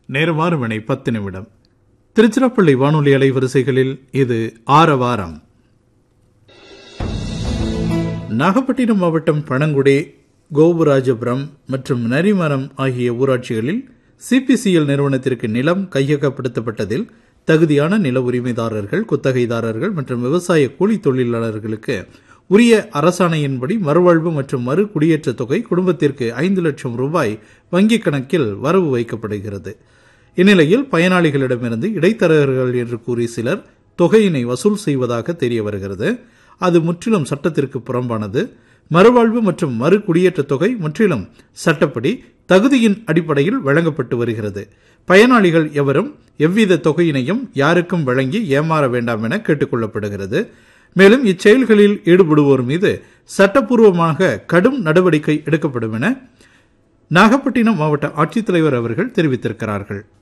நேரம் ஆறு மணி பத்து நிமிடம் திருச்சிராப்பள்ளி வானொலி அலைவரிசைகளில் இது ஆரவாரம் நாகப்பட்டினம் மாவட்டம் பழங்குடி கோபுராஜபுரம் மற்றும் நரிமரம் ஆகிய ஊராட்சிகளில் சிபிசிஎல் நிறுவனத்திற்கு நிலம் கையகப்படுத்தப்பட்டதில் தகுதியான நில உரிமைதாரர்கள் குத்தகைதாரர்கள் மற்றும் விவசாய கூலி தொழிலாளர்களுக்கு உரிய அரசாணையின்படி மறுவாழ்வு மற்றும் மறு குடியேற்ற தொகை குடும்பத்திற்கு ஐந்து லட்சம் ரூபாய் வங்கிக் கணக்கில் வரவு வைக்கப்படுகிறது இந்நிலையில் பயனாளிகளிடமிருந்து இடைத்தரகர்கள் என்று கூறி சிலர் தொகையினை வசூல் செய்வதாக தெரிய வருகிறது அது முற்றிலும் சட்டத்திற்கு புறம்பானது மறுவாழ்வு மற்றும் மறு குடியேற்ற தொகை முற்றிலும் சட்டப்படி தகுதியின் அடிப்படையில் வழங்கப்பட்டு வருகிறது பயனாளிகள் எவரும் எவ்வித தொகையினையும் யாருக்கும் வழங்கி ஏமாற வேண்டாம் என கேட்டுக்கொள்ளப்படுகிறது மேலும் இச்செயல்களில் ஈடுபடுவோர் மீது சட்டப்பூர்வமாக கடும் நடவடிக்கை எடுக்கப்படும் என நாகப்பட்டினம் மாவட்ட ஆட்சித்தலைவர் அவர்கள் தெரிவித்திருக்கிறார்கள்